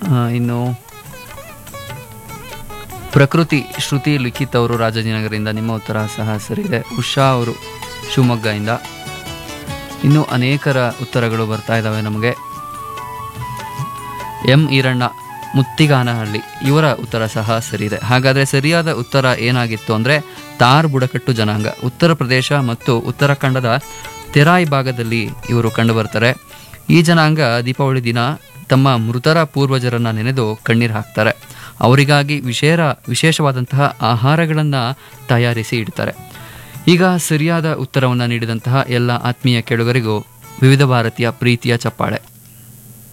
ಆ, ಇನ್ನು ಪ್ರಕೃತಿ ಶ್ರುತಿ ಲಿಖಿತ್ ಅವರು ರಾಜಾಜಿನಗರದಿಂದ ನಿಮ್ಮ ಉತ್ತರ ಸಹ ಸರಿಯಿದೆ ಉಷಾ ಅವರು ಶಿವಮೊಗ್ಗದಿಂದ ಇನ್ನು ಅನೇಕರ ಉತ್ತರಗಳು ಬರ್ತಾ ಇದ್ದಾವೆ ನಮಗೆ ಎಂ ಈರಣ್ಣ ಮುತ್ತಿಗಾನಹಳ್ಳಿ ಇವರ ಉತ್ತರ ಸಹ ಸರಿಯಿದೆ ಹಾಗಾದರೆ ಸರಿಯಾದ ಉತ್ತರ ಏನಾಗಿತ್ತು ಅಂದರೆ ತಾರ್ ಬುಡಕಟ್ಟು ಜನಾಂಗ ಉತ್ತರ ಪ್ರದೇಶ ಮತ್ತು ಉತ್ತರಾಖಂಡದ ತೆರಾಯಿ ಭಾಗದಲ್ಲಿ ಇವರು ಕಂಡುಬರ್ತಾರೆ ಈ ಜನಾಂಗ ದೀಪಾವಳಿ ದಿನ ತಮ್ಮ ಮೃತರ ಪೂರ್ವಜರನ್ನ ನೆನೆದು ಕಣ್ಣೀರು ಹಾಕ್ತಾರೆ ಅವರಿಗಾಗಿ ವಿಶೇಷ ವಿಶೇಷವಾದಂತಹ ಆಹಾರಗಳನ್ನು ತಯಾರಿಸಿ ಇಡ್ತಾರೆ ಈಗ ಸರಿಯಾದ ಉತ್ತರವನ್ನು ನೀಡಿದಂತಹ ಎಲ್ಲ ಆತ್ಮೀಯ ಕೇಳುಗರಿಗೂ ವಿವಿಧ ಭಾರತೀಯ ಪ್ರೀತಿಯ ಚಪ್ಪಾಳೆ